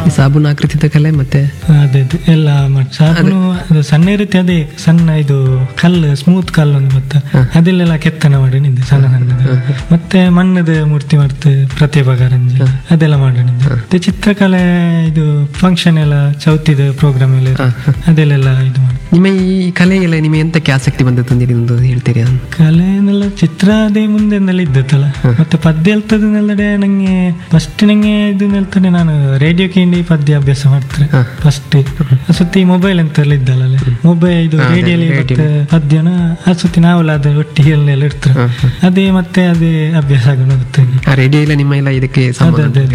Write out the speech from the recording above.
ಈ ಸಾಬೂನು ಆಕೃತಿದ ಕಲೆ ಮತ್ತೆ ಅದೇ ಅದೇ ಎಲ್ಲ ಮಾಡಿ ಸಾಬೂನು ಅದು ಸಣ್ಣ ರೀತಿ ಅದೇ ಸಣ್ಣ ಇದು ಕಲ್ಲು ಸ್ಮೂತ್ ಕಲ್ಲು ಒಂದು ಗೊತ್ತಾ ಅದೆಲ್ಲೆಲ್ಲ ಕೆತ್ತನೆ ಮಾಡಿ ನಿಂದೆ ಸಣ್ಣ ಸಣ್ಣದು ಮತ್ತೆ ಮಣ್ಣದ ಮೂರ್ತಿ ಮಾಡ್ತು ಪ್ರತಿಭಾ ಕಾರಂಜಿ ಅದೆಲ್ಲ ಮಾಡಿ ನಿಂದೆ ಮತ್ತೆ ಚಿತ್ರಕಲೆ ಇದು ಫಂಕ್ಷನ್ ಎಲ್ಲ ಚೌತಿದ ಪ್ರೋಗ್ರಾಮ್ ಎಲ್ಲ ಇರುತ್ತೆ. ಅದೆಲ್ಲೆಲ್ಲ ಇದು ಮಾಡಿ ನಿಮ್ಮ ಈ ಕಲೆಗೆಲ್ಲ ನಿಮಗೆ ಎಂತಕ್ಕೆ ಆಸಕ್ತಿ ಬಂದದ್ದು ಅಂತ ಒಂದು ಹೇಳ್ತೀರಾ ಕಲೆನೆಲ್ಲ ಚಿತ್ರ ಅದೇ ಮುಂದೆನೆಲ್ಲ ಇದ್ದತ್ತಲ್ಲ ಮತ್ತೆ ಪದ್ಯ ಹೇಳ್ತದನ್ನೆಲ್ಲಡೆ ನಂಗೆ ಫಸ್ಟ್ ನಂಗೆ ಇದು ಹೇಳ್ತಾನೆ ನಾನು ರೇಡಿಯೋ ಕೇಂಡಿ ಪದ್ಯ ಅಭ್ಯಾಸ ಮಾಡ್ತಾರೆ ಫಸ್ಟ್ ಸುತ್ತಿ ಮೊಬೈಲ್ ಅಂತೆಲ್ಲ ಇದ್ದಲ್ಲ ಮೊಬೈಲ್ ಇದು ರೇಡಿಯೋಲಿ ಮತ್ತೆ ಪದ್ಯನ ಆ ಸುತ್ತಿ ನಾವೆಲ್ಲ ಅದು ಒಟ್ಟಿಗೆ ಎಲ್ಲ ಇರ್ತಾರೆ ಅದೇ ಮತ್ತೆ ಅದೇ ಅಭ್ಯಾಸ ಆಗೋಣ ಗೊತ್ತಾಗಿ ಆ ರೇಡಿಯೋ ಎಲ್ಲ ನಿಮ್ಮ ಎಲ್ಲ ಇದಕ್ಕೆ ಸಂಬಂಧ ಅದೇ ಅದೇ